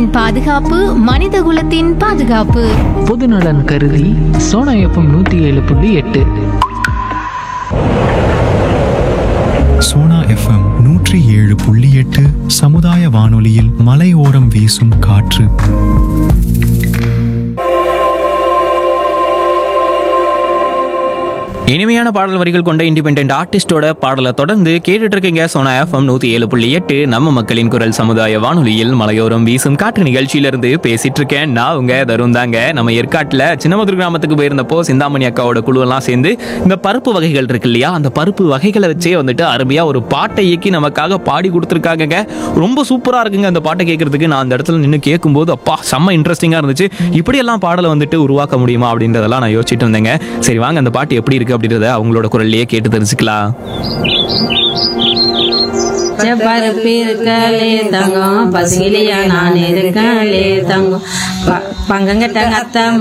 பாதுகாப்பு மனிதகுலத்தின் பாதுகாப்பு பொதுநலன் கருதி சோனா எஃப்எம் நூற்றி ஏழு புள்ளி எட்டு சோனா எஃப்எம் நூற்றி ஏழு புள்ளி எட்டு சமுதாய வானொலியில் மலையோரம் வீசும் காற்று இனிமையான பாடல் வரிகள் கொண்ட இண்டிபெண்ட் ஆர்டிஸ்டோட பாடலை தொடர்ந்து கேட்டுட்டு இருக்கீங்க சோனா எஃப்எம் நூத்தி ஏழு புள்ளி எட்டு நம்ம மக்களின் குரல் சமுதாய வானொலியில் மலையோரம் வீசும் காற்று நிகழ்ச்சியிலிருந்து பேசிட்டு இருக்கேன் நான் உங்க தருண் தாங்க நம்ம ஏற்காட்டுல சின்னமதுர் கிராமத்துக்கு போயிருந்தப்போ சிந்தாமணி அக்காவோட குழுவெல்லாம் சேர்ந்து இந்த பருப்பு வகைகள் இருக்கு இல்லையா அந்த பருப்பு வகைகளை வச்சே வந்துட்டு அருமையா ஒரு பாட்டை இயக்கி நமக்காக பாடி கொடுத்துருக்காங்க ரொம்ப சூப்பரா இருக்குங்க அந்த பாட்டை கேட்கறதுக்கு நான் அந்த இடத்துல நின்று கேட்கும்போது அப்பா செம்ம இன்ட்ரெஸ்டிங்கா இருந்துச்சு இப்படியெல்லாம் பாடலை வந்துட்டு உருவாக்க முடியுமா அப்படின்றதெல்லாம் நான் யோசிச்சுட்டு இருந்தேங்க சரி வாங்க அந்த பாட்டு எப்படி இருக்கு அப்படின்றத அவங்களோட குரல்லையே கேட்டு தெரிஞ்சுக்கலாம் பருப்பு இருக்கலே தங்கம் பசிலியா நான் இருக்கலே தங்கம் ப- பங்கங்கட்ட அத்தை